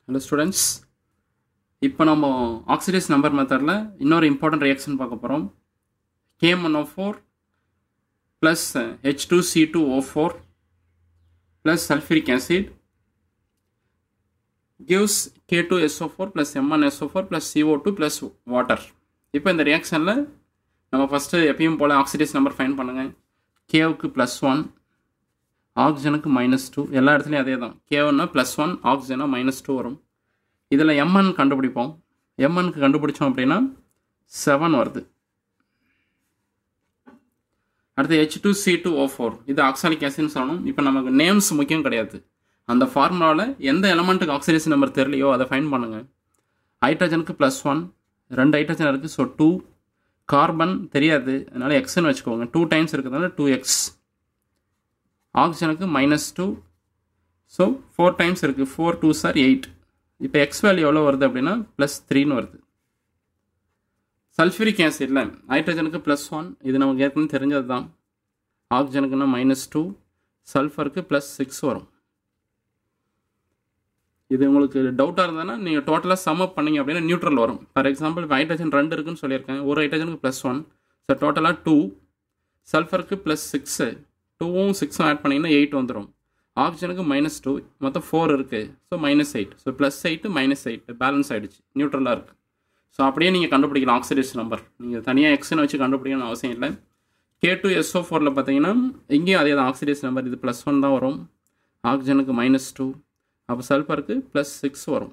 hello students இப்போ நம்ம oxidise number மெத்தடில் இன்னொரு இம்பார்ட்டன்ட் ரியாக்ஷன் பார்க்க போகிறோம் K M n O four plus H two C two O four plus sulphuric acid gives K two S O four plus M N S O four plus C O two plus water இப்போ இந்த ரியாக்ஷனில் நம்ம first எப்பயும் போல் oxidise number find பண்ணுங்கள் கேவுக்கு plus one ஆக்சிஜனுக்கு minus two எல்லா இடத்துலையும் அதே தான் கேவன்னா ப்ளஸ் ஒன் ஆக்சிஜனா மைனஸ் டூ வரும் இதில் எம்என் கண்டுபிடிப்போம் எம்என்க்கு கண்டுபிடிச்சோம் அப்படின்னா செவன் வருது அடுத்து H two C two O four இது ஆக்சாலிக் ஆசிட்னு சொல்லணும் இப்போ நமக்கு நேம்ஸ் முக்கியம் கிடையாது அந்த ஃபார்முலாவில் எந்த எலமெண்ட்டுக்கு ஆக்சிடேஷன் நம்பர் தெரியலையோ அதை ஃபைன் பண்ணுங்கள் ஹைட்ரஜனுக்கு ப்ளஸ் ஒன் ரெண்டு ஹைட்ரஜன் இருக்குது ஸோ டூ கார்பன் தெரியாது அதனால் எக்ஸ்ன்னு வச்சுக்கோங்க டூ டைம்ஸ் இருக்கிறதுனால டூ எக்ஸ் ஆக்சிஜனுக்கு minus two so four times இருக்குது ஃபோர் டூ சார் எயிட் இப்போ எக்ஸ் வேல்யூ எவ்வளோ வருது அப்படின்னா ப்ளஸ் த்ரீன்னு வருது சல்ஃபரிக் ஆசிட்ல ஹைட்ரஜனுக்கு ப்ளஸ் ஒன் இது நமக்கு ஏற்கனவே தெரிஞ்சது தான் ஆக்சிஜனுக்குன்னா மைனஸ் டூ சல்ஃபருக்கு ப்ளஸ் சிக்ஸ் வரும் இது உங்களுக்கு டவுட்டாக இருந்ததுன்னா நீங்கள் டோட்டலாக சம் அப் பண்ணீங்க அப்படின்னா நியூட்ரல் வரும் ஃபார் எக்ஸாம்பிள் இப்போ ஹைட்ரஜன் ரெண்டு இருக்குன்னு சொல்லியிருக்கேன் ஒரு ஹைட்ரஜனுக்கு ப்ளஸ் ஒன் ஸோ டோட்டலாக டூ சல்ஃபருக்கு ப்ளஸ் சிக்ஸு டூவும் சிக்ஸும் ஆட் பண்ணிங்கன்னா எயிட் வந்துடும் ஆக்சிஜனுக்கு மைனஸ் டூ மொத்தம் ஃபோர் இருக்குது so minus eight so plus eight minus eight balance ஆகிடுச்சு நியூட்ரலாக இருக்குது ஸோ அப்படியே நீங்கள் கண்டுபிடிக்கலாம் ஆக்சிடேஷன் நம்பர் நீங்கள் தனியாக எக்ஸ்னு வச்சு கண்டுபிடிக்கணும்னு அவசியம் இல்லை கே டூ எஸ்ஓ ஃபோரில் பார்த்தீங்கன்னா இங்கேயும் அதே தான் ஆக்சிடேஷன் நம்பர் இது ப்ளஸ் ஒன் தான் வரும் ஆக்சிஜனுக்கு மைனஸ் டூ அப்போ சல்ஃபருக்கு ப்ளஸ் சிக்ஸ் வரும்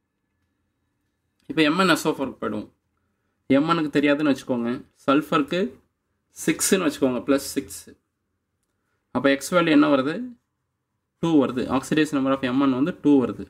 இப்போ எம்என் எஸ்ஓ ஃபோருக்கு போய்டுவோம் எம்எனுக்கு தெரியாதுன்னு வச்சுக்கோங்க சல்ஃபருக்கு சிக்ஸ்ன்னு வச்சுக்கோங்க ப்ளஸ் சிக்ஸு அப்போ எக்ஸ் வேல்யூ என்ன வருது டூ வருது ஆக்சிடேஷன் நம்பர் ஆஃப் எம்என் வந்து டூ வருது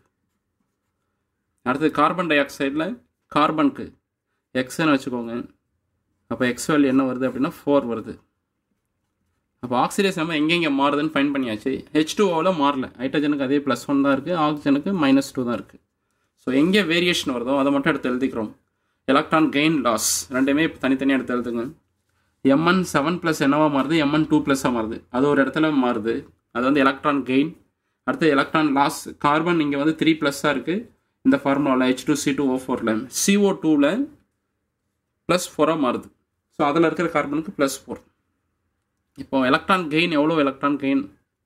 அடுத்து கார்பன் டை ஆக்சைடில் கார்பனுக்கு எக்ஸ்ன்னு வச்சுக்கோங்க அப்போ எக்ஸ் வேல்யூ என்ன வருது அப்படின்னா ஃபோர் வருது அப்போ ஆக்சிடேஷன் நம்பர் எங்கெங்கே மாறுதுன்னு ஃபைன் பண்ணியாச்சு ஹெச் டூ ஓவில் மாறல ஹைட்ரஜனுக்கு அதே ப்ளஸ் ஒன் தான் இருக்குது ஆக்சிஜனுக்கு மைனஸ் டூ தான் இருக்குது ஸோ எங்கே வேரியேஷன் வருதோ அதை மட்டும் எடுத்து எழுதிக்கிறோம் எலக்ட்ரான் கெயின் லாஸ் ரெண்டுமே இப்போ தனித்தனியாக எடுத்து எழுதுங்க எம்என் செவன் ப்ளஸ் என்னவா மாறுது எம்என் டூ ப்ளஸ்ஸாக மாறுது அது ஒரு இடத்துல மாறுது அது வந்து எலக்ட்ரான் கெயின் அடுத்து எலக்ட்ரான் லாஸ் கார்பன் இங்கே வந்து த்ரீ ப்ளஸ்ஸாக இருக்குது இந்த ஃபார்முலாவில் H two C two O ஃபோரில் சிஓ டூவில் ப்ளஸ் ஃபோராக மாறுது ஸோ அதில் இருக்கிற கார்பனுக்கு ப்ளஸ் ஃபோர் இப்போ எலக்ட்ரான் கெயின் எவ்வளோ electron gain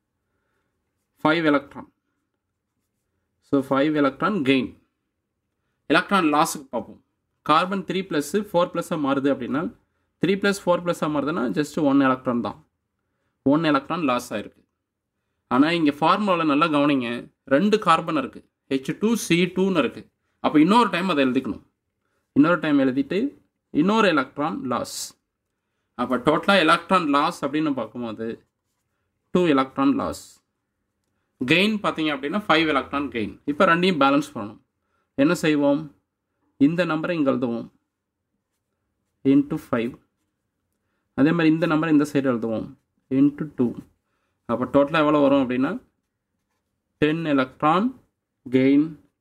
five electron so five electron gain electron லாஸுக்கு பார்ப்போம் கார்பன் த்ரீ ப்ளஸ்ஸு ஃபோர் ப்ளஸ்ஸாக மாறுது அப்படின்னா த்ரீ ப்ளஸ் ஃபோர் ப்ளஸ்ஸாக மாறுதுன்னா ஜஸ்ட் ஒன் எலக்ட்ரான் தான் ஒன் எலக்ட்ரான் லாஸ் ஆகிருக்கு ஆனால் இங்கே ஃபார்முலாவில் நல்லா கவனிங்க ரெண்டு கார்பன் இருக்குது ஹெச் டூ சி டூன்னு இருக்குது அப்போ இன்னொரு டைம் அதை எழுதிக்கணும் இன்னொரு டைம் எழுதிட்டு இன்னொரு எலக்ட்ரான் லாஸ் அப்போ டோட்டலாக எலக்ட்ரான் லாஸ் அப்படின்னு பார்க்கும்போது டூ எலக்ட்ரான் லாஸ் கெயின் பார்த்தீங்க அப்படின்னா ஃபைவ் எலக்ட்ரான் கெயின் இப்போ ரெண்டையும் பேலன்ஸ் பண்ணணும் என்ன செய்வோம் இந்த நம்பரை இங்கே எழுதுவோம் இன்ட்டு ஃபைவ் அதே மாதிரி இந்த நம்பரை இந்த சைடு எழுதுவோம் இன்ட்டு டூ அப்போ டோட்டலாக எவ்வளோ வரும் அப்படின்னா ten electron gain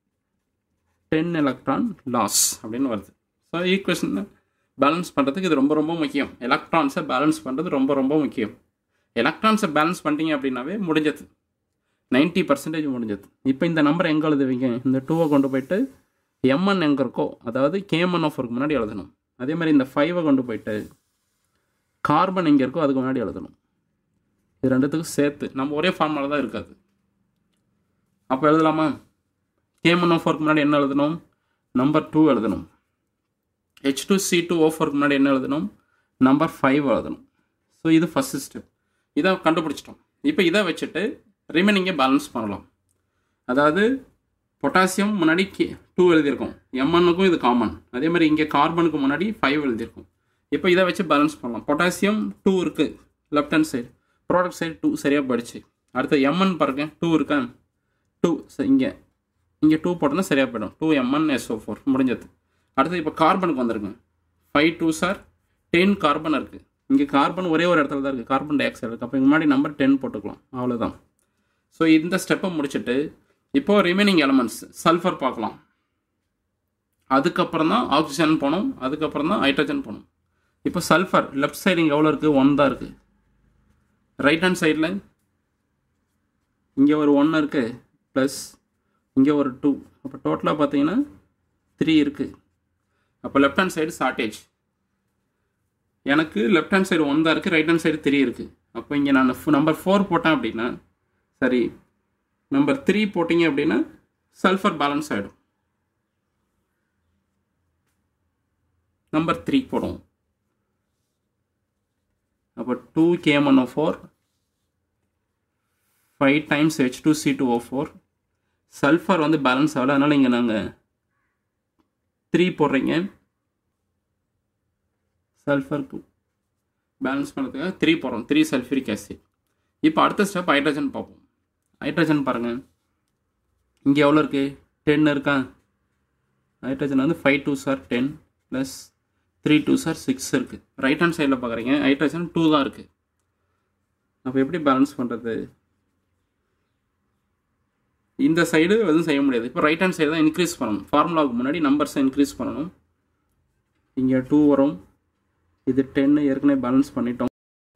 ten electron loss அப்படின்னு வருது ஸோ ஈக்குவேஷன் பேலன்ஸ் பண்ணுறதுக்கு இது ரொம்ப ரொம்ப முக்கியம் எலக்ட்ரான்ஸை பேலன்ஸ் பண்ணுறது ரொம்ப ரொம்ப முக்கியம் எலக்ட்ரான்ஸை பேலன்ஸ் பண்ணிட்டீங்க அப்படின்னாவே முடிஞ்சது நைன்ட்டி பர்சன்டேஜ் முடிஞ்சது இப்போ இந்த நம்பர் எங்கே எழுதுவீங்க இந்த டூவை கொண்டு போயிட்டு எம்என் எங்கே இருக்கோ அதாவது கேஎம்என் ஆஃபருக்கு முன்னாடி எழுதணும் அதே மாதிரி இந்த ஃபைவை கொண்டு போயிட்டு கார்பன் எங்கே இருக்கோ அதுக்கு முன்னாடி எழுதணும் இது ரெண்டுத்துக்கும் சேர்த்து நம்ம ஒரே ஃபார்முலா தான் இருக்காது அப்போ எழுதலாமா கேஎம்என் ஆஃபருக்கு முன்னாடி என்ன எழுதணும் நம்பர் டூ எழுதணும் ஹெச் டூ சி டூ ஓஃபருக்கு முன்னாடி என்ன எழுதணும் நம்பர் ஃபைவ் எழுதணும் ஸோ இது ஃபஸ்ட்டு ஸ்டெப் இதை கண்டுபிடிச்சிட்டோம் இப்போ இதை வச்சுட்டு ரிமைனிங்கை பேலன்ஸ் பண்ணலாம் அதாவது பொட்டாசியம் முன்னாடி கே டூ எழுதியிருக்கோம் எம்என்னுக்கும் இது காமன் அதே மாதிரி இங்கே கார்பனுக்கு முன்னாடி ஃபைவ் எழுதியிருக்கோம் இப்போ இதை வச்சு பேலன்ஸ் பண்ணலாம் பொட்டாசியம் டூ இருக்குது left hand side product side two சரியாக போயிடுச்சு அடுத்து எம்என் பாருங்க டூ இருக்கா டூ இங்கே இங்கே டூ போட்டோன்னா சரியாக போயிடும் டூ எம்என் எஸ்ஓ ஃபோர் முடிஞ்சது அடுத்து இப்போ கார்பனுக்கு வந்துருங்க ஃபைவ் டூ சார் டென் கார்பன் இருக்குது இங்கே கார்பன் ஒரே ஒரு இடத்துல தான் இருக்குது கார்பன் டை ஆக்சைடு இருக்குது அப்போ முன்னாடி நம்பர் டென் போட்டுக்கலாம் அவ்வளோதான் ஸோ இந்த ஸ்டெப்பை முடிச்சுட்டு இப்போது ரிமைனிங் எலமெண்ட்ஸ் சல்ஃபர் பார்க்கலாம் அதுக்கப்புறம் தான் ஆக்சிஜன் போகணும் அதுக்கப்புறம் தான் ஹைட்ரஜன் போகணும் இப்போ சல்ஃபர் லெஃப்ட் சைடு இங்கே எவ்வளோ இருக்குது ஒன் தான் இருக்குது ரைட் ஹேண்ட் சைடில் இங்கே ஒரு ஒன்று இருக்குது ப்ளஸ் இங்கே ஒரு டூ அப்போ டோட்டலாக பார்த்தீங்கன்னா த்ரீ இருக்குது அப்போ லெஃப்ட் ஹேண்ட் சைடு ஷார்ட்டேஜ் எனக்கு லெஃப்ட் ஹேண்ட் சைடு ஒன் தான் இருக்குது ரைட் ஹேண்ட் சைடு த்ரீ இருக்குது அப்போ இங்கே நான் நம்பர் ஃபோர் போட்டேன் அப்படின்னா சரி நம்பர் த்ரீ போட்டிங்க அப்படின்னா சல்ஃபர் பேலன்ஸ் ஆகிடும் நம்பர் த்ரீ போடுவோம் அப்போ two K M N O four five times H two C two O four sulphur வந்து பேலன்ஸ் ஆகல அதனால் இங்கே நாங்கள் த்ரீ போடுறீங்க சல்ஃபருக்கு பேலன்ஸ் பண்ணுறதுக்காக த்ரீ போடுறோம் த்ரீ சல்ஃபரிக் ஆசிட் இப்போ அடுத்த ஸ்டெப் ஹைட்ரஜன் பார்ப்போம் ஹைட்ரஜன் பாருங்கள் இங்கே எவ்வளோ இருக்குது டென் இருக்கா ஹைட்ரஜன் வந்து ஃபைவ் டூ சார் டென் ப்ளஸ் த்ரீ டூ சார் சிக்ஸ் இருக்குது ரைட் ஹேண்ட் சைடில் பார்க்குறீங்க ஹைட்ரஜன் டூ தான் இருக்குது அப்போ எப்படி பேலன்ஸ் பண்ணுறது இந்த சைடு எதுவும் செய்ய முடியாது இப்போ ரைட் ஹேண்ட் சைடு தான் இன்க்ரீஸ் பண்ணணும் ஃபார்முலாவுக்கு முன்னாடி நம்பர்ஸை இன்க்ரீஸ் பண்ணணும் இங்கே டூ வரும் இது டென்னு ஏற்கனவே பேலன்ஸ் பண்ணிட்டோம்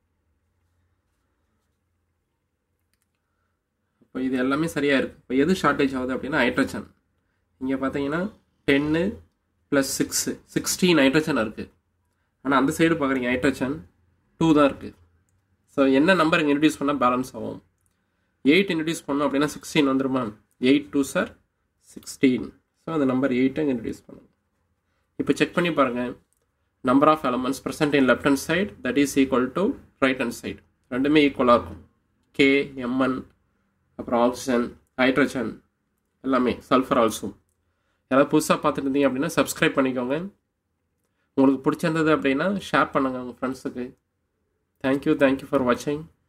இப்போ இது எல்லாமே சரியாக இருக்குது இப்போ எது ஷார்ட்டேஜ் ஆகுது அப்படின்னா ஹைட்ரஜன் இங்கே பார்த்தீங்கன்னா ten plus six sixteen hydrogen இருக்குது ஆனால் அந்த சைடு பார்க்குறீங்க ஹைட்ரஜன் டூ தான் இருக்குது ஸோ என்ன நம்பர் இங்கே இன்ட்ரடியூஸ் பண்ணால் பேலன்ஸ் ஆகும் எயிட் இன்ட்ரடியூஸ் பண்ணோம் அப்படின்னா சிக்ஸ்டீன் வந்துருமா எயிட் டூ சார் சிக்ஸ்டீன் ஸோ அந்த நம்பர் எயிட்டை இங்கே இன்ட்ரடியூஸ் பண்ணுங்க இப்போ செக் பண்ணி பாருங்கள் number of elements present in left hand side that is equal to right hand side ரெண்டுமே ஈக்குவலாக இருக்கும் கே எம்என் அப்புறம் ஆக்சிஜன் ஹைட்ரஜன் எல்லாமே சல்ஃபர் ஆல்சோ யாராவது புதுசாக பார்த்துட்டு இருந்தீங்க அப்படின்னா சப்ஸ்கிரைப் பண்ணிக்கோங்க உங்களுக்கு பிடிச்சிருந்தது அப்படின்னா ஷேர் பண்ணுங்கள் உங்கள் ஃப்ரெண்ட்ஸுக்கு தேங்க்யூ தேங்க்யூ ஃபார் வாட்சிங்